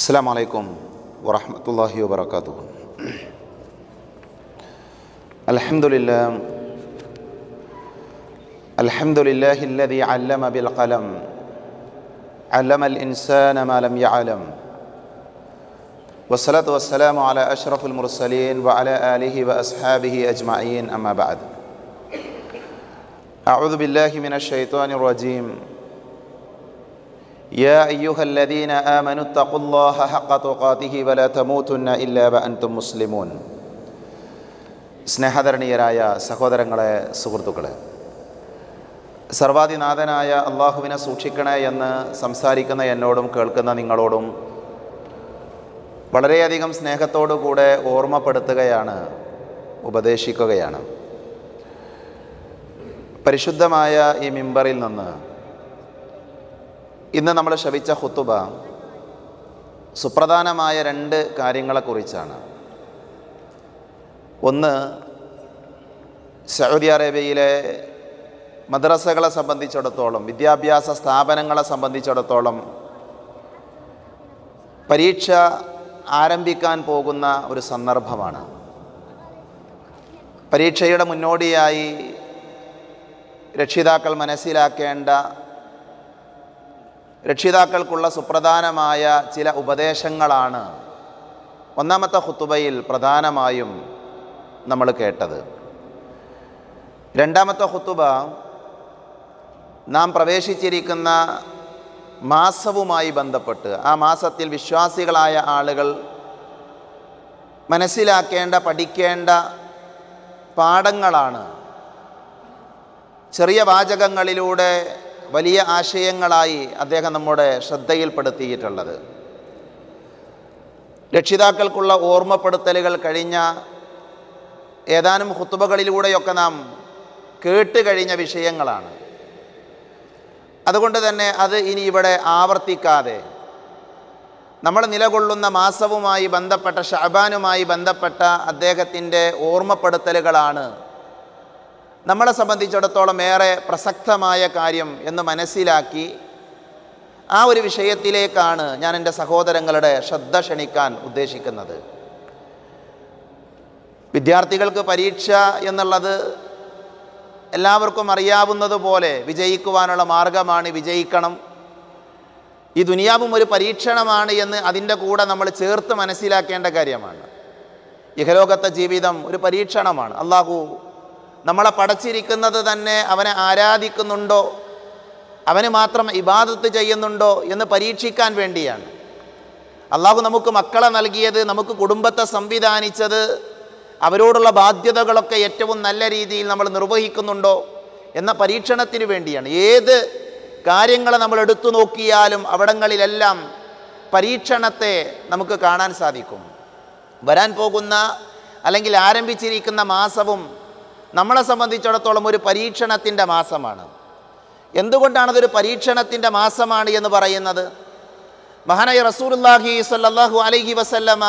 السلام عليكم ورحمة الله وبركاته الحمد لله الحمد لله الذي علم بالقلم علم الإنسان ما لم يعلم والصلاة والسلام على أشرف المرسلين وعلى آله وأصحابه أجمعين أما بعد أعوذ بالله من الشيطان الرجيم يا أيها الذين آمنوا اتقوا الله حق تقاته ولا تموتن إلا وأنتم مسلمون സ്നേഹധരണീയരായ സഹോദരങ്ങളെ സുഹൃത്തുക്കളെ സർവാധിനാഥനായ അള്ളാഹുവിനെ സൂക്ഷിക്കണേ എന്ന് സംസാരിക്കുന്ന എന്നോടും കേൾക്കുന്ന നിങ്ങളോടും വളരെയധികം സ്നേഹത്തോടു കൂടെ ഓർമ്മപ്പെടുത്തുകയാണ് ഉപദേശിക്കുകയാണ് പരിശുദ്ധമായ ഈ മിമ്പറിൽ നിന്ന് ഇന്ന് നമ്മൾ ശവിച്ച ഹുത്തുബ സുപ്രധാനമായ രണ്ട് കാര്യങ്ങളെക്കുറിച്ചാണ് ഒന്ന് സൗദി അറേബ്യയിലെ മദ്രസകളെ സംബന്ധിച്ചിടത്തോളം വിദ്യാഭ്യാസ സ്ഥാപനങ്ങളെ സംബന്ധിച്ചിടത്തോളം പരീക്ഷ ആരംഭിക്കാൻ പോകുന്ന ഒരു സന്ദർഭമാണ് പരീക്ഷയുടെ മുന്നോടിയായി രക്ഷിതാക്കൾ മനസ്സിലാക്കേണ്ട രക്ഷിതാക്കൾക്കുള്ള സുപ്രധാനമായ ചില ഉപദേശങ്ങളാണ് ഒന്നാമത്തെ ഹുത്തുബയിൽ പ്രധാനമായും നമ്മൾ കേട്ടത് രണ്ടാമത്തെ ഹുത്തുബ നാം പ്രവേശിച്ചിരിക്കുന്ന മാസവുമായി ബന്ധപ്പെട്ട് ആ മാസത്തിൽ വിശ്വാസികളായ ആളുകൾ മനസ്സിലാക്കേണ്ട പഠിക്കേണ്ട പാഠങ്ങളാണ് ചെറിയ വാചകങ്ങളിലൂടെ വലിയ ആശയങ്ങളായി അദ്ദേഹം നമ്മുടെ ശ്രദ്ധയിൽപ്പെടുത്തിയിട്ടുള്ളത് രക്ഷിതാക്കൾക്കുള്ള ഓർമ്മപ്പെടുത്തലുകൾ കഴിഞ്ഞ ഏതാനും ഹുത്തുബകളിലൂടെയൊക്കെ നാം കേട്ട് കഴിഞ്ഞ വിഷയങ്ങളാണ് അതുകൊണ്ട് തന്നെ അത് ഇനി ഇവിടെ ആവർത്തിക്കാതെ നമ്മൾ നിലകൊള്ളുന്ന മാസവുമായി ബന്ധപ്പെട്ട ഷാബാനുമായി ബന്ധപ്പെട്ട അദ്ദേഹത്തിൻ്റെ ഓർമ്മപ്പെടുത്തലുകളാണ് നമ്മളെ സംബന്ധിച്ചിടത്തോളം ഏറെ പ്രസക്തമായ കാര്യം എന്ന് മനസ്സിലാക്കി ആ ഒരു വിഷയത്തിലേക്കാണ് ഞാൻ എൻ്റെ സഹോദരങ്ങളുടെ ശ്രദ്ധ ക്ഷണിക്കാൻ ഉദ്ദേശിക്കുന്നത് വിദ്യാർത്ഥികൾക്ക് പരീക്ഷ എന്നുള്ളത് എല്ലാവർക്കും അറിയാവുന്നതുപോലെ വിജയിക്കുവാനുള്ള മാർഗമാണ് വിജയിക്കണം ഈ ദുനിയാവും ഒരു പരീക്ഷണമാണ് എന്ന് അതിൻ്റെ കൂടെ നമ്മൾ ചേർത്ത് മനസ്സിലാക്കേണ്ട കാര്യമാണ് ഇഹലോകത്തെ ജീവിതം ഒരു പരീക്ഷണമാണ് അള്ളാഹു നമ്മളെ പടച്ചിരിക്കുന്നത് തന്നെ അവനെ ആരാധിക്കുന്നുണ്ടോ അവന് മാത്രം ഇബാദത്ത് ചെയ്യുന്നുണ്ടോ എന്ന് പരീക്ഷിക്കാൻ വേണ്ടിയാണ് അള്ളാഹു നമുക്ക് മക്കളെ നൽകിയത് നമുക്ക് കുടുംബത്തെ സംവിധാനിച്ചത് അവരോടുള്ള ബാധ്യതകളൊക്കെ ഏറ്റവും നല്ല രീതിയിൽ നമ്മൾ നിർവഹിക്കുന്നുണ്ടോ എന്ന പരീക്ഷണത്തിന് വേണ്ടിയാണ് ഏത് കാര്യങ്ങൾ നമ്മൾ എടുത്തു നോക്കിയാലും അവിടങ്ങളിലെല്ലാം പരീക്ഷണത്തെ നമുക്ക് കാണാൻ സാധിക്കും വരാൻ പോകുന്ന അല്ലെങ്കിൽ ആരംഭിച്ചിരിക്കുന്ന മാസവും നമ്മളെ സംബന്ധിച്ചിടത്തോളം ഒരു പരീക്ഷണത്തിൻ്റെ മാസമാണ് എന്തുകൊണ്ടാണ് അതൊരു പരീക്ഷണത്തിൻ്റെ മാസമാണ് എന്ന് പറയുന്നത് മഹാനായ റസൂലുല്ലാഹി സല്ലാഹു അലൈഹി വസല്ലമ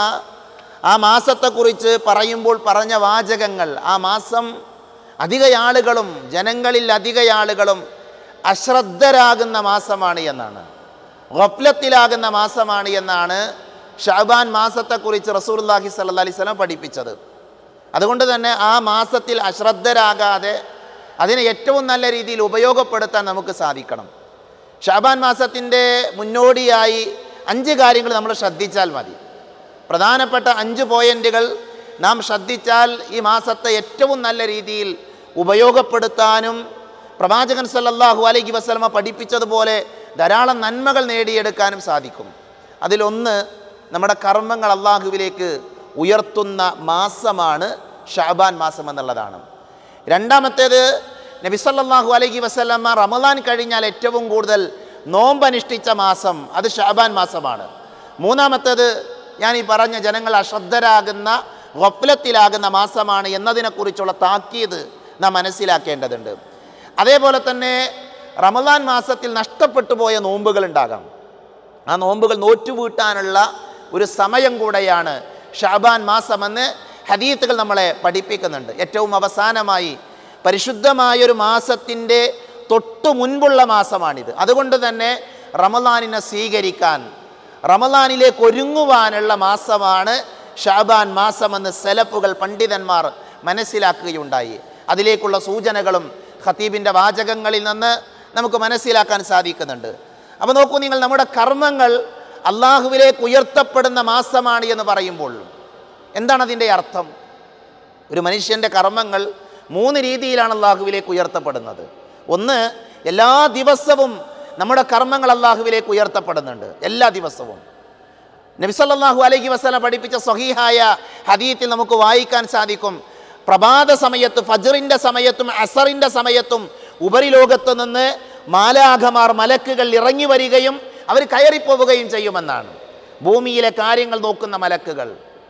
ആ മാസത്തെക്കുറിച്ച് പറയുമ്പോൾ പറഞ്ഞ വാചകങ്ങൾ ആ മാസം അധിക ആളുകളും ജനങ്ങളിൽ അധിക ആളുകളും അശ്രദ്ധരാകുന്ന മാസമാണ് എന്നാണ് ഗഫ്ലത്തിലാകുന്ന മാസമാണ് എന്നാണ് ഷാബാൻ മാസത്തെക്കുറിച്ച് റസൂർല്ലാഹി സല്ല അലൈഹി സ്വലം പഠിപ്പിച്ചത് അതുകൊണ്ട് തന്നെ ആ മാസത്തിൽ അശ്രദ്ധരാകാതെ അതിനെ ഏറ്റവും നല്ല രീതിയിൽ ഉപയോഗപ്പെടുത്താൻ നമുക്ക് സാധിക്കണം ഷാബാൻ മാസത്തിൻ്റെ മുന്നോടിയായി അഞ്ച് കാര്യങ്ങൾ നമ്മൾ ശ്രദ്ധിച്ചാൽ മതി പ്രധാനപ്പെട്ട അഞ്ച് പോയിന്റുകൾ നാം ശ്രദ്ധിച്ചാൽ ഈ മാസത്തെ ഏറ്റവും നല്ല രീതിയിൽ ഉപയോഗപ്പെടുത്താനും പ്രവാചകൻ സല്ലല്ലാഹു അലൈഹി വസ്ലമ പഠിപ്പിച്ചതുപോലെ ധാരാളം നന്മകൾ നേടിയെടുക്കാനും സാധിക്കും അതിലൊന്ന് നമ്മുടെ കർമ്മങ്ങൾ അള്ളാഹുവിലേക്ക് ഉയർത്തുന്ന മാസമാണ് ഷാബാൻ മാസം എന്നുള്ളതാണ് രണ്ടാമത്തേത് നബി സല്ലല്ലാഹു അലൈഹി വസല്ലമ്മ റമദാൻ കഴിഞ്ഞാൽ ഏറ്റവും കൂടുതൽ നോമ്പനുഷ്ഠിച്ച മാസം അത് ഷാബാൻ മാസമാണ് മൂന്നാമത്തേത് ഞാൻ ഈ പറഞ്ഞ ജനങ്ങൾ അശ്രദ്ധരാകുന്ന വഫലത്തിലാകുന്ന മാസമാണ് എന്നതിനെക്കുറിച്ചുള്ള താക്കീത് നാം മനസ്സിലാക്കേണ്ടതുണ്ട് അതേപോലെ തന്നെ റമദാൻ മാസത്തിൽ നഷ്ടപ്പെട്ടു പോയ നോമ്പുകൾ ഉണ്ടാകാം ആ നോമ്പുകൾ നോറ്റുവീട്ടാനുള്ള ഒരു സമയം കൂടെയാണ് ഷാബാൻ മാസമെന്ന് ഹദീത്തുകൾ നമ്മളെ പഠിപ്പിക്കുന്നുണ്ട് ഏറ്റവും അവസാനമായി പരിശുദ്ധമായൊരു മാസത്തിൻ്റെ തൊട്ടു മുൻപുള്ള മാസമാണിത് അതുകൊണ്ട് തന്നെ റമദാനിനെ സ്വീകരിക്കാൻ റമദാനിലേക്ക് ഒരുങ്ങുവാനുള്ള മാസമാണ് ഷാബാൻ മാസമെന്ന് സെലഫുകൾ പണ്ഡിതന്മാർ മനസ്സിലാക്കുകയുണ്ടായി അതിലേക്കുള്ള സൂചനകളും ഖത്തീബിൻ്റെ വാചകങ്ങളിൽ നിന്ന് നമുക്ക് മനസ്സിലാക്കാൻ സാധിക്കുന്നുണ്ട് അപ്പോൾ നോക്കൂ നിങ്ങൾ നമ്മുടെ കർമ്മങ്ങൾ അള്ളാഹുവിലേക്ക് ഉയർത്തപ്പെടുന്ന മാസമാണ് എന്ന് പറയുമ്പോൾ എന്താണ് അതിൻ്റെ അർത്ഥം ഒരു മനുഷ്യൻ്റെ കർമ്മങ്ങൾ മൂന്ന് രീതിയിലാണ് അള്ളാഹുവിലേക്ക് ഉയർത്തപ്പെടുന്നത് ഒന്ന് എല്ലാ ദിവസവും നമ്മുടെ കർമ്മങ്ങൾ അള്ളാഹുവിലേക്ക് ഉയർത്തപ്പെടുന്നുണ്ട് എല്ലാ ദിവസവും നബിസല്ലാഹു അലൈഹി വസ്ലം പഠിപ്പിച്ച സ്വഹീഹായ ഹദീത്തിൽ നമുക്ക് വായിക്കാൻ സാധിക്കും പ്രഭാത സമയത്ത് ഫജറിൻ്റെ സമയത്തും അസറിൻ്റെ സമയത്തും ഉപരിലോകത്ത് നിന്ന് മാലാഖമാർ മലക്കുകൾ ഇറങ്ങി വരികയും അവർ കയറിപ്പോവുകയും ചെയ്യുമെന്നാണ് ഭൂമിയിലെ കാര്യങ്ങൾ നോക്കുന്ന മലക്കുകൾ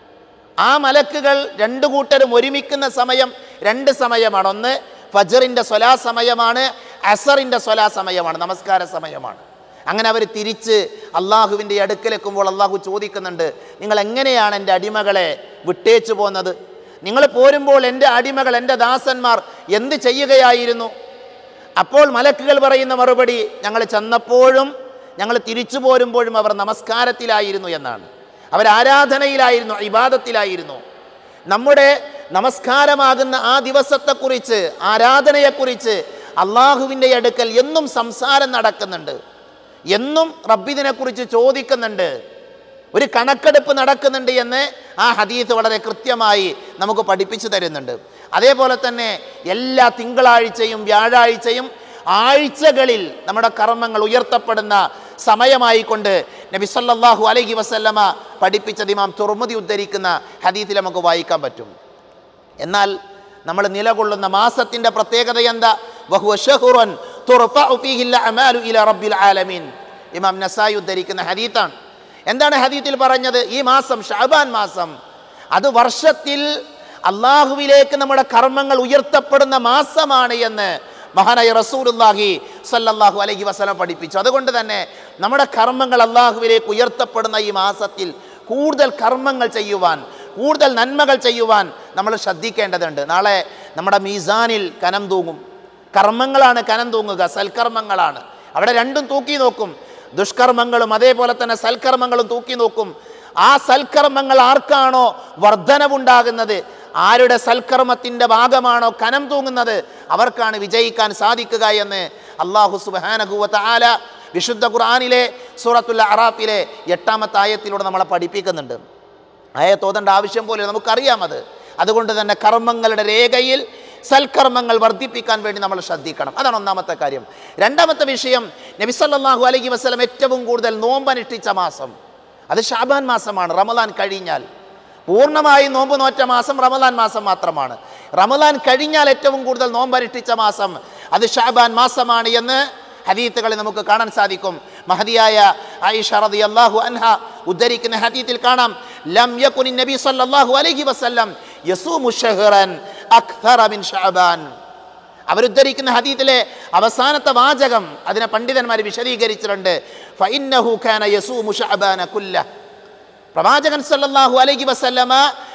ആ മലക്കുകൾ രണ്ടു കൂട്ടരും ഒരുമിക്കുന്ന സമയം രണ്ട് സമയമാണ് ഒന്ന് ഫജറിൻ്റെ സ്വലാ സമയമാണ് അസറിൻ്റെ സ്വലാ സമയമാണ് നമസ്കാര സമയമാണ് അങ്ങനെ അവർ തിരിച്ച് അള്ളാഹുവിൻ്റെ അടുക്കലെക്കുമ്പോൾ അള്ളാഹു ചോദിക്കുന്നുണ്ട് നിങ്ങൾ എങ്ങനെയാണ് എൻ്റെ അടിമകളെ വിട്ടേച്ചു പോകുന്നത് നിങ്ങൾ പോരുമ്പോൾ എൻ്റെ അടിമകൾ എൻ്റെ ദാസന്മാർ എന്ത് ചെയ്യുകയായിരുന്നു അപ്പോൾ മലക്കുകൾ പറയുന്ന മറുപടി ഞങ്ങൾ ചെന്നപ്പോഴും ഞങ്ങൾ തിരിച്ചു പോരുമ്പോഴും അവർ നമസ്കാരത്തിലായിരുന്നു എന്നാണ് അവർ ആരാധനയിലായിരുന്നു ഇബാദത്തിലായിരുന്നു നമ്മുടെ നമസ്കാരമാകുന്ന ആ ദിവസത്തെക്കുറിച്ച് ആരാധനയെക്കുറിച്ച് അള്ളാഹുവിൻ്റെ അടുക്കൽ എന്നും സംസാരം നടക്കുന്നുണ്ട് എന്നും റബ്ബിദിനെക്കുറിച്ച് ചോദിക്കുന്നുണ്ട് ഒരു കണക്കെടുപ്പ് നടക്കുന്നുണ്ട് എന്ന് ആ ഹദീസ് വളരെ കൃത്യമായി നമുക്ക് പഠിപ്പിച്ചു തരുന്നുണ്ട് അതേപോലെ തന്നെ എല്ലാ തിങ്കളാഴ്ചയും വ്യാഴാഴ്ചയും ആഴ്ചകളിൽ നമ്മുടെ കർമ്മങ്ങൾ ഉയർത്തപ്പെടുന്ന സമയമായിക്കൊണ്ട് നബി സല്ലല്ലാഹു അലൈഹി വസല്ലമ പഠിപ്പിച്ചത് ഇമാം തുറമുതി ഉദ്ധരിക്കുന്ന ഹദീത്തിൽ നമുക്ക് വായിക്കാൻ പറ്റും എന്നാൽ നമ്മൾ നിലകൊള്ളുന്ന മാസത്തിൻ്റെ പ്രത്യേകത എന്താ വഹുവ ഷഹുറൻ തുർഫഉ ഫീഹിൽ അമാലു ഇല റബ്ബിൽ ആലമീൻ ഇമാം നസായി ഉദ്ധരിക്കുന്ന ഹദീത്താണ് എന്താണ് ഹദീത്തിൽ പറഞ്ഞത് ഈ മാസം ഷാബാൻ മാസം അത് വർഷത്തിൽ അള്ളാഹുവിലേക്ക് നമ്മുടെ കർമ്മങ്ങൾ ഉയർത്തപ്പെടുന്ന മാസമാണ് എന്ന് മഹാനായ റസൂലുല്ലാഹി സല്ലല്ലാഹു അലൈഹി വസല്ലം പഠിപ്പിച്ചു അതുകൊണ്ട് തന്നെ നമ്മുടെ കർമ്മങ്ങൾ അള്ളാഹുവിലേക്ക് ഉയർത്തപ്പെടുന്ന ഈ മാസത്തിൽ കൂടുതൽ കർമ്മങ്ങൾ ചെയ്യുവാൻ കൂടുതൽ നന്മകൾ ചെയ്യുവാൻ നമ്മൾ ശ്രദ്ധിക്കേണ്ടതുണ്ട് നാളെ നമ്മുടെ മീസാനിൽ കനം തൂങ്ങും കർമ്മങ്ങളാണ് കനം തൂങ്ങുക സൽക്കർമ്മങ്ങളാണ് അവിടെ രണ്ടും തൂക്കി നോക്കും ദുഷ്കർമ്മങ്ങളും അതേപോലെ തന്നെ സൽക്കർമ്മങ്ങളും തൂക്കി നോക്കും ആ സൽക്കർമ്മങ്ങൾ ആർക്കാണോ വർധനവുണ്ടാകുന്നത് ആരുടെ സൽക്കർമ്മത്തിൻ്റെ ഭാഗമാണോ കനം തൂങ്ങുന്നത് അവർക്കാണ് വിജയിക്കാൻ സാധിക്കുക എന്ന് അള്ളാഹു സുബാനഹുവത്ത് ആല വിശുദ്ധ ഖുർആാനിലെ സൂറത്തുൽ അറാഫിലെ എട്ടാമത്തെ ആയത്തിലൂടെ നമ്മളെ പഠിപ്പിക്കുന്നുണ്ട് ആയത്തോതേണ്ട ആവശ്യം പോലെ നമുക്കറിയാം അത് അതുകൊണ്ട് തന്നെ കർമ്മങ്ങളുടെ രേഖയിൽ സൽക്കർമ്മങ്ങൾ വർദ്ധിപ്പിക്കാൻ വേണ്ടി നമ്മൾ ശ്രദ്ധിക്കണം അതാണ് ഒന്നാമത്തെ കാര്യം രണ്ടാമത്തെ വിഷയം നബിസല്ലാഹു അലൈഹി വസ്ലം ഏറ്റവും കൂടുതൽ നോമ്പനുഷ്ഠിച്ച മാസം അത് ഷാബാൻ മാസമാണ് റമദാൻ കഴിഞ്ഞാൽ പൂർണ്ണമായും നോമ്പ് നോറ്റ മാസം റമദാൻ മാസം മാത്രമാണ് റമദാൻ കഴിഞ്ഞാൽ ഏറ്റവും കൂടുതൽ നോമ്പനുഷ്ഠിച്ച മാസം അത് ഷാബാൻ മാസമാണ് എന്ന് ഹദീത്തുകളിൽ നമുക്ക് കാണാൻ സാധിക്കും മഹദിയായ ആയിഷ റളിയല്ലാഹു അൻഹ ഉദ്ധരിക്കുന്ന ഹദീത്തിൽ കാണാം ലം യകുനി നബി സല്ലല്ലാഹു അലൈഹി വസല്ലം യസൂമു ഷഹ്റൻ അക്തറ മിൻ ഷഅബാൻ അവരുദ്ധരിക്കുന്ന ഹദീത്തിലെ അവസാനത്തെ വാചകം അതിനെ പണ്ഡിതന്മാർ വിശദീകരിച്ചിട്ടുണ്ട് ഫഇന്നഹു കാന യസൂമു ഷഅബാന കുല്ല പ്രവാചകൻ സല്ലല്ലാഹു അലൈഹി വസല്ലമ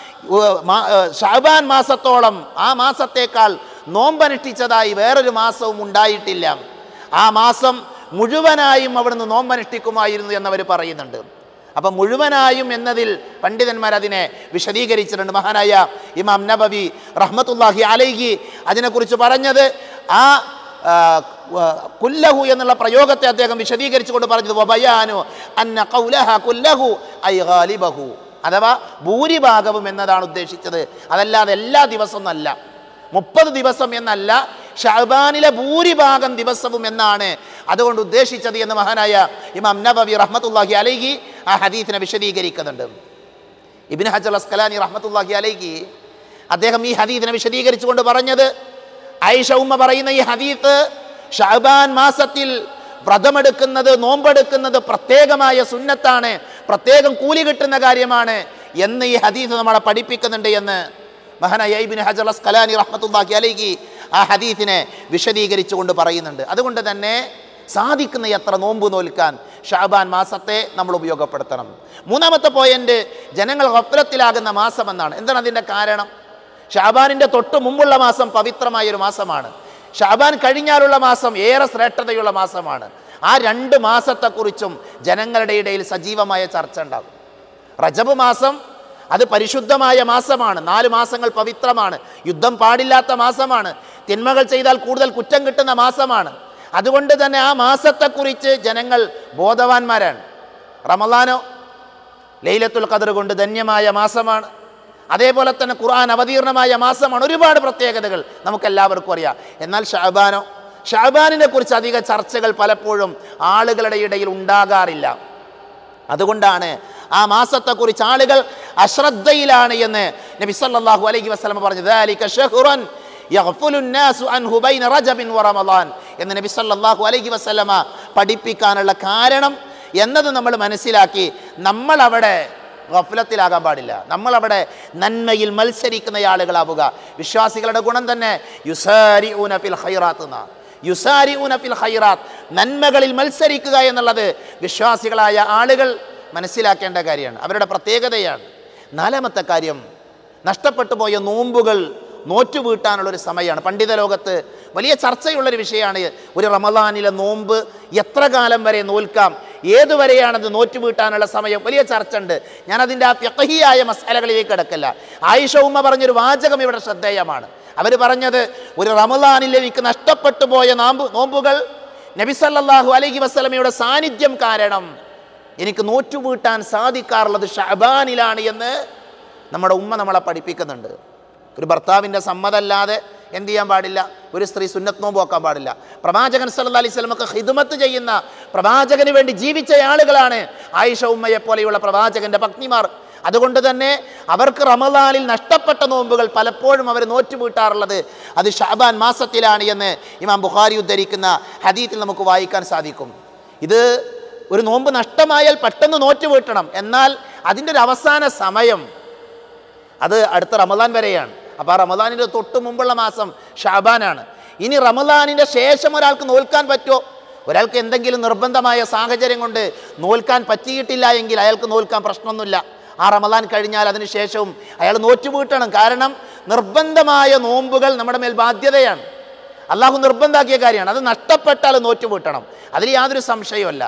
ഉ- മാ- ഏ, ഷഅബാൻ മാസത്തോളം ആ മാസത്തേക്കാൾ നോമ്പനുഷ്ഠിച്ചതായി വേറൊരു മാസവും ഉണ്ടായിട്ടില്ല ആ മാസം മുഴുവനായും അവിടുന്ന് നോമ്പനുഷ്ഠിക്കുമായിരുന്നു എന്നവർ പറയുന്നുണ്ട് അപ്പം മുഴുവനായും എന്നതിൽ പണ്ഡിതന്മാർ അതിനെ വിശദീകരിച്ചിട്ടുണ്ട് മഹാനായ ഇമാം നബവി റഹ്മത്തുല്ലാഹി അലൈഹി അതിനെക്കുറിച്ച് പറഞ്ഞത് ആ ആ, വ- കുല്ലഹു എന്നുള്ള പ്രയോഗത്തെ അദ്ദേഹം വിശദീകരിച്ചുകൊണ്ട് പറഞ്ഞത് വബയാനു അന്ന ഖൗലഹ കുല്ലഹു ഐ ഗാലിബഹു അഥവാ ഭൂരിഭാഗവും എന്നതാണ് ഉദ്ദേശിച്ചത് അതല്ലാതെ എല്ലാ ദിവസവും അല്ല മുപ്പത് ദിവസം എന്നല്ല ഷഹബാനിലെ ഭൂരിഭാഗം ദിവസവും എന്നാണ് അതുകൊണ്ട് ഉദ്ദേശിച്ചത് എന്ന് മഹാനായ ഇമാം നബവി റഹ്മത്തുല്ലാഹി അലൈഹി ആ ഹദീസിനെ വിശദീകരിക്കുന്നുണ്ട് ഇബിൻ ഹജർ അസ്കലാനി റഹ്മത്തുല്ലാഹി അലൈഹി അദ്ദേഹം ഈ ഹദീദിനെ വിശദീകരിച്ചുകൊണ്ട് പറഞ്ഞത് ഐഷ ഉമ്മ പറയുന്ന ഈ ഹദീത്ത് ഷഹബാൻ മാസത്തിൽ വ്രതമെടുക്കുന്നത് നോമ്പെടുക്കുന്നത് പ്രത്യേകമായ സുന്നത്താണ് പ്രത്യേകം കൂലി കിട്ടുന്ന കാര്യമാണ് എന്ന് ഈ ഹദീസ് നമ്മളെ പഠിപ്പിക്കുന്നുണ്ട് എന്ന് മഹാനായ ഇബിൻ ഹജർ അസ്കലാനി റഹ്മത്തുല്ലാഹി അലൈഹി ആ ഹദീസിനെ വിശദീകരിച്ചുകൊണ്ട് പറയുന്നുണ്ട് അതുകൊണ്ട് തന്നെ സാധിക്കുന്ന എത്ര നോമ്പ് നോൽക്കാൻ ഷാബാൻ മാസത്തെ നമ്മൾ ഉപയോഗപ്പെടുത്തണം മൂന്നാമത്തെ പോയിന്റ് ജനങ്ങൾ ഗഫലത്തിലാകുന്ന മാസം എന്നാണ് എന്താണ് അതിൻ്റെ കാരണം ഷാബാനിൻ്റെ തൊട്ട് മുമ്പുള്ള മാസം പവിത്രമായ ഒരു മാസമാണ് ഷാബാൻ കഴിഞ്ഞാലുള്ള മാസം ഏറെ ശ്രേഷ്ഠതയുള്ള മാസമാണ് ആ രണ്ട് മാസത്തെക്കുറിച്ചും ജനങ്ങളുടെ ഇടയിൽ സജീവമായ ചർച്ച ഉണ്ടാകും റജബ് മാസം അത് പരിശുദ്ധമായ മാസമാണ് നാല് മാസങ്ങൾ പവിത്രമാണ് യുദ്ധം പാടില്ലാത്ത മാസമാണ് തിന്മകൾ ചെയ്താൽ കൂടുതൽ കുറ്റം കിട്ടുന്ന മാസമാണ് അതുകൊണ്ട് തന്നെ ആ മാസത്തെക്കുറിച്ച് ജനങ്ങൾ ബോധവാന്മാരാണ് റമലാനോ ലൈലത്തുൽ ഖദർ കൊണ്ട് ധന്യമായ മാസമാണ് അതേപോലെ തന്നെ ഖുർആൻ അവതീർണമായ മാസമാണ് ഒരുപാട് പ്രത്യേകതകൾ നമുക്കെല്ലാവർക്കും അറിയാം എന്നാൽ ഷാബാനോ ഷാബാനിനെ കുറിച്ച് അധിക ചർച്ചകൾ പലപ്പോഴും ആളുകളുടെ ഇടയിൽ ഉണ്ടാകാറില്ല അതുകൊണ്ടാണ് ആ മാസത്തെക്കുറിച്ച് ആളുകൾ അശ്രദ്ധയിലാണ് എന്ന് നബി സല്ലല്ലാഹു അലൈഹി വസല്ലം പറഞ്ഞു "ദാലിക ശഹ്റുൻ യഗ്ഫുലു الناس عنه ബൈന റജബിൻ വറമളാൻ" എന്ന് നബി സല്ലല്ലാഹു അലൈഹി വസല്ലമ പഠിപ്പിക്കാനുള്ള കാരണം എന്നത് നമ്മൾ മനസ്സിലാക്കി നമ്മൾ അവിടെ ഗഫലത്തിലാകാൻ പാടില്ല നമ്മളവിടെ നന്മയിൽ മത്സരിക്കുന്ന ആളുകളാവുക വിശ്വാസികളുടെ ഗുണം തന്നെ യുസാരിഊന ഫിൽ ഖൈറാത്ത് എന്നാണ് യുസാരിഊന ഫിൽ ഖൈറാത്ത് നന്മകളിൽ മത്സരിക്കുക എന്നുള്ളത് വിശ്വാസികളായ ആളുകൾ മനസ്സിലാക്കേണ്ട കാര്യമാണ് അവരുടെ പ്രത്യേകതയാണ് നാലാമത്തെ കാര്യം നഷ്ടപ്പെട്ടു പോയ നോമ്പുകൾ നോറ്റുവീട്ടാനുള്ളൊരു സമയമാണ് പണ്ഡിത ലോകത്ത് വലിയ ചർച്ചയുള്ളൊരു വിഷയമാണ് ഒരു റമദാനിലെ നോമ്പ് എത്ര കാലം വരെ നോൽക്കാം ഏതുവരെയാണത് നോറ്റുവീട്ടാനുള്ള സമയം വലിയ ചർച്ച ഉണ്ട് ഞാനതിൻ്റെ ആ ഫിഖഹിയായ മസാലകളിലേക്ക് കിടക്കല്ല ആയിഷ ഉമ്മ പറഞ്ഞൊരു വാചകം ഇവിടെ ശ്രദ്ധേയമാണ് അവർ പറഞ്ഞത് ഒരു റമദാനിൽ എനിക്ക് നഷ്ടപ്പെട്ടു പോയ നാമ്പ് നോമ്പുകൾ നബി സല്ലല്ലാഹു അലൈഹി വസല്ലമയുടെ സാന്നിധ്യം കാരണം എനിക്ക് നോറ്റുവീട്ടാൻ സാധിക്കാറുള്ളത് ഷഅബാനിലാണ് എന്ന് നമ്മുടെ ഉമ്മ നമ്മളെ പഠിപ്പിക്കുന്നുണ്ട് ഒരു ഭർത്താവിൻ്റെ സമ്മതമല്ലാതെ എന്ത് ചെയ്യാൻ പാടില്ല ഒരു സ്ത്രീ സുന്നത്ത് നോമ്പ് നോക്കാൻ പാടില്ല പ്രവാചകൻ സല്ലല്ലാഹു അലൈഹി സ്വലമൊക്കെ ഹിദ്മത്ത് ചെയ്യുന്ന പ്രവാചകന് വേണ്ടി ജീവിച്ച ആളുകളാണ് ആയിഷ ഉമ്മയെ പോലെയുള്ള പ്രവാചകന്റെ പത്നിമാർ അതുകൊണ്ട് തന്നെ അവർക്ക് റമദാനിൽ നഷ്ടപ്പെട്ട നോമ്പുകൾ പലപ്പോഴും അവർ നോറ്റുവീട്ടാറുള്ളത് അത് ഷാബാൻ മാസത്തിലാണ് എന്ന് ഇമാം ബുഖാരി ഉദ്ധരിക്കുന്ന ഹദീത്തിൽ നമുക്ക് വായിക്കാൻ സാധിക്കും ഇത് ഒരു നോമ്പ് നഷ്ടമായാൽ പെട്ടെന്ന് നോറ്റുവീട്ടണം എന്നാൽ അതിൻ്റെ ഒരു അവസാന സമയം അത് അടുത്ത റമദാൻ വരെയാണ് അപ്പോൾ ആ റമദാനിൻ്റെ തൊട്ട് മുമ്പുള്ള മാസം ഷാബാനാണ് ഇനി റമദാനിൻ്റെ ശേഷം ഒരാൾക്ക് നോൽക്കാൻ പറ്റുമോ ഒരാൾക്ക് എന്തെങ്കിലും നിർബന്ധമായ സാഹചര്യം കൊണ്ട് നോൽക്കാൻ പറ്റിയിട്ടില്ല എങ്കിൽ അയാൾക്ക് നോൽക്കാൻ പ്രശ്നമൊന്നുമില്ല ആ റമദാൻ കഴിഞ്ഞാൽ അതിന് ശേഷവും അയാൾ നോറ്റുവീട്ടണം കാരണം നിർബന്ധമായ നോമ്പുകൾ നമ്മുടെ മേൽ ബാധ്യതയാണ് അള്ളാഹു നിർബന്ധാക്കിയ കാര്യമാണ് അത് നഷ്ടപ്പെട്ടാൽ നോറ്റുവീട്ടണം അതിൽ യാതൊരു സംശയമല്ല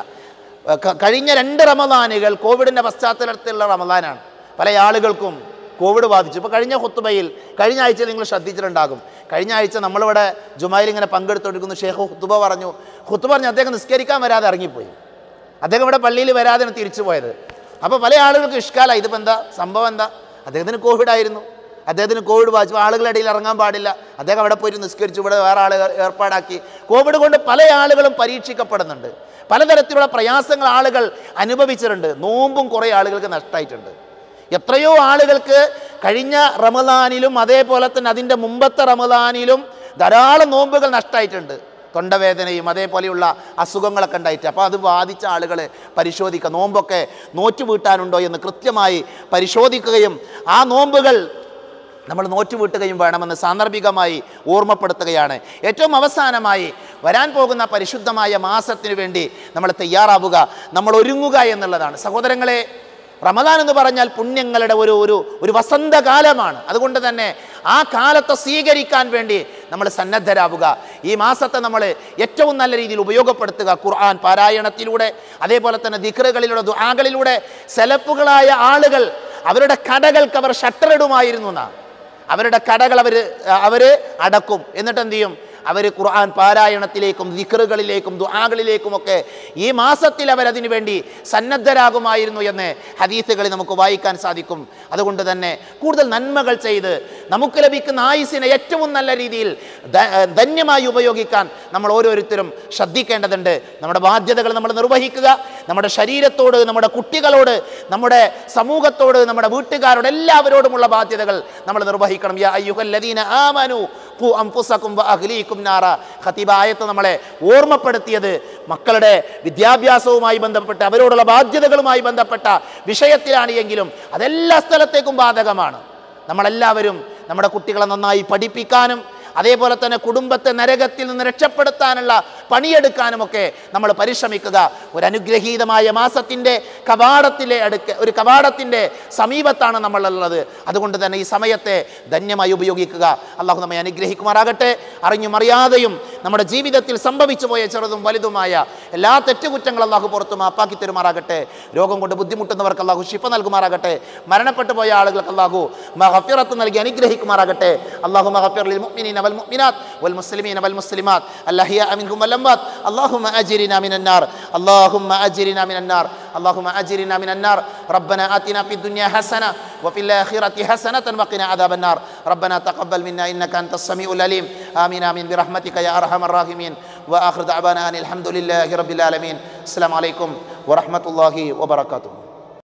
ക- കഴിഞ്ഞ രണ്ട് റമദാനുകൾ കോവിഡിൻ്റെ പശ്ചാത്തലത്തിലുള്ള റമദാനാണ് പല ആളുകൾക്കും കോവിഡ് ബാധിച്ചു ഇപ്പോൾ കഴിഞ്ഞ ഹുത്തുബയിൽ കഴിഞ്ഞ ആഴ്ച നിങ്ങൾ ശ്രദ്ധിച്ചിട്ടുണ്ടാകും കഴിഞ്ഞ ആഴ്ച നമ്മളിവിടെ ജുമായിൽ ഇങ്ങനെ പങ്കെടുത്തുകൊണ്ടിരിക്കുന്നു ഷേഖ് ഹുത്തുബ പറഞ്ഞു ഹുത്തുബ പറഞ്ഞു അദ്ദേഹം നിസ്കരിക്കാൻ വരാതെ ഇറങ്ങിപ്പോയി അദ്ദേഹം ഇവിടെ പള്ളിയിൽ വരാതെയാണ് തിരിച്ചു പോയത് അപ്പോൾ പല ആളുകൾക്ക് ഇഷ്കാല ഇതിപ്പോൾ എന്താ സംഭവം എന്താ അദ്ദേഹത്തിന് കോവിഡ് ആയിരുന്നു അദ്ദേഹത്തിന് കോവിഡ് ബാധിച്ചു ആളുകളുടെ ഇടയിൽ ഇറങ്ങാൻ പാടില്ല അദ്ദേഹം അവിടെ പോയിട്ട് നിസ്കരിച്ചു ഇവിടെ വേറെ ആളുകൾ ഏർപ്പാടാക്കി കോവിഡ് കൊണ്ട് പല ആളുകളും പരീക്ഷിക്കപ്പെടുന്നുണ്ട് പലതരത്തിലുള്ള പ്രയാസങ്ങൾ ആളുകൾ അനുഭവിച്ചിട്ടുണ്ട് നോമ്പും കുറേ ആളുകൾക്ക് നഷ്ടമായിട്ടുണ്ട് എത്രയോ ആളുകൾക്ക് കഴിഞ്ഞ റമദാനിലും അതേപോലെ തന്നെ അതിൻ്റെ മുമ്പത്തെ റമദാനിലും ധാരാളം നോമ്പുകൾ നഷ്ടമായിട്ടുണ്ട് തൊണ്ടവേദനയും അതേപോലെയുള്ള അസുഖങ്ങളൊക്കെ ഉണ്ടായിട്ട് അപ്പോൾ അത് ബാധിച്ച ആളുകൾ പരിശോധിക്കുക നോമ്പൊക്കെ നോറ്റു വീട്ടാനുണ്ടോ എന്ന് കൃത്യമായി പരിശോധിക്കുകയും ആ നോമ്പുകൾ നമ്മൾ നോറ്റുവീട്ടുകയും വേണമെന്ന് സാന്ദർഭികമായി ഓർമ്മപ്പെടുത്തുകയാണ് ഏറ്റവും അവസാനമായി വരാൻ പോകുന്ന പരിശുദ്ധമായ മാസത്തിന് വേണ്ടി നമ്മൾ തയ്യാറാവുക നമ്മൾ ഒരുങ്ങുക എന്നുള്ളതാണ് സഹോദരങ്ങളെ റമദാൻ എന്ന് പറഞ്ഞാൽ പുണ്യങ്ങളുടെ ഒരു ഒരു ഒരു വസന്തകാലമാണ് അതുകൊണ്ട് തന്നെ ആ കാലത്തെ സ്വീകരിക്കാൻ വേണ്ടി നമ്മൾ സന്നദ്ധരാവുക ഈ മാസത്തെ നമ്മൾ ഏറ്റവും നല്ല രീതിയിൽ ഉപയോഗപ്പെടുത്തുക ഖുർആൻ പാരായണത്തിലൂടെ അതേപോലെ തന്നെ ദിക്റുകളിലൂടെ ദുആകളിലൂടെ സെലഫുകളായ ആളുകൾ അവരുടെ കടകൾക്ക് അവർ ഷട്ടറിടുമായിരുന്നു എന്നാണ് അവരുടെ കടകൾ അവർ അവർ അടക്കും എന്നിട്ട് എന്ത് ചെയ്യും അവർ ഖുർആൻ പാരായണത്തിലേക്കും ദിക്റുകളിലേക്കും ദുആകളിലേക്കുമൊക്കെ ഈ മാസത്തിൽ അവരതിനു വേണ്ടി സന്നദ്ധരാകുമായിരുന്നു എന്ന് ഹദീസുകളിൽ നമുക്ക് വായിക്കാൻ സാധിക്കും അതുകൊണ്ട് തന്നെ കൂടുതൽ നന്മകൾ ചെയ്ത് നമുക്ക് ലഭിക്കുന്ന ആയുസിനെ ഏറ്റവും നല്ല രീതിയിൽ ധ- ധന്യമായി ഉപയോഗിക്കാൻ നമ്മൾ ഓരോരുത്തരും ശ്രദ്ധിക്കേണ്ടതുണ്ട് നമ്മുടെ ബാധ്യതകൾ നമ്മൾ നിർവഹിക്കുക നമ്മുടെ ശരീരത്തോട് നമ്മുടെ കുട്ടികളോട് നമ്മുടെ സമൂഹത്തോട് നമ്മുടെ വീട്ടുകാരോട് എല്ലാവരോടുമുള്ള ബാധ്യതകൾ നമ്മൾ നിർവഹിക്കണം യാ അയ്യുഹല്ലദീന ആമനു ഖു അൻഫുസകും വഅഹ്ലീകും നാറ ഖതീബ ആയത്ത് നമ്മളെ ഓർമ്മപ്പെടുത്തിയത് മക്കളുടെ വിദ്യാഭ്യാസവുമായി ബന്ധപ്പെട്ട് അവരോടുള്ള ബാധ്യതകളുമായി ബന്ധപ്പെട്ട വിഷയത്തിലാണ് എങ്കിലും അതെല്ലാ സ്ഥലത്തേക്കും ബാധകമാണ് നമ്മളെല്ലാവരും നമ്മുടെ കുട്ടികളെ നന്നായി പഠിപ്പിക്കാനും അതേപോലെ തന്നെ കുടുംബത്തെ നരകത്തിൽ നിന്ന് രക്ഷപ്പെടുത്താനുള്ള പണിയെടുക്കാനുമൊക്കെ നമ്മൾ പരിശ്രമിക്കുക ഒരു അനുഗ്രഹീതമായ മാസത്തിൻ്റെ കവാടത്തിലെ അടുക്ക ഒരു കവാടത്തിൻ്റെ സമീപത്താണ് നമ്മളുള്ളത് അതുകൊണ്ട് തന്നെ ഈ സമയത്തെ ധന്യമായി ഉപയോഗിക്കുക അള്ളാഹു നമ്മെ അനുഗ്രഹിക്കുമാറാകട്ടെ അറിഞ്ഞും അറിയാതെയും നമ്മുടെ ജീവിതത്തിൽ സംഭവിച്ചു പോയ ചെറുതും വലുതുമായ എല്ലാ തെറ്റുകുറ്റങ്ങളും അള്ളാഹു പുറത്തു മാപ്പാക്കി തരുമാറാകട്ടെ രോഗം കൊണ്ട് ബുദ്ധിമുട്ടുന്നവർക്ക് അള്ളാഹു ഷിഫ നൽകുമാറാകട്ടെ മരണപ്പെട്ടു പോയ ആളുകൾക്ക് അള്ളാഹു മഹഫിറത്ത് നൽകി അനുഗ്രഹിക്കുമാറാകട്ടെ അള്ളാഹു മഹഫിർ ലിൽ മുഅ്മിനീന വൽ മുഅ്മിനാത്ത് വൽ മുസ്ലിമീന വൽ മുസ്ലിമാത്ത് അല്ലഹിയ മിൻഹും വൽ അംവാത്ത് اللهم أجرنا من النار اللهم أجرنا من النار اللهم أجرنا من النار ربنا آتنا في الدنيا حسنة وفي الآخرة حسنة وقنا عذاب النار ربنا تقبل منا إنك أنت السميع العليم آمين آمين برحمتك يا أرحم الراحمين وآخر دعوانا أن الحمد لله رب العالمين السلام عليكم ورحمة الله وبركاته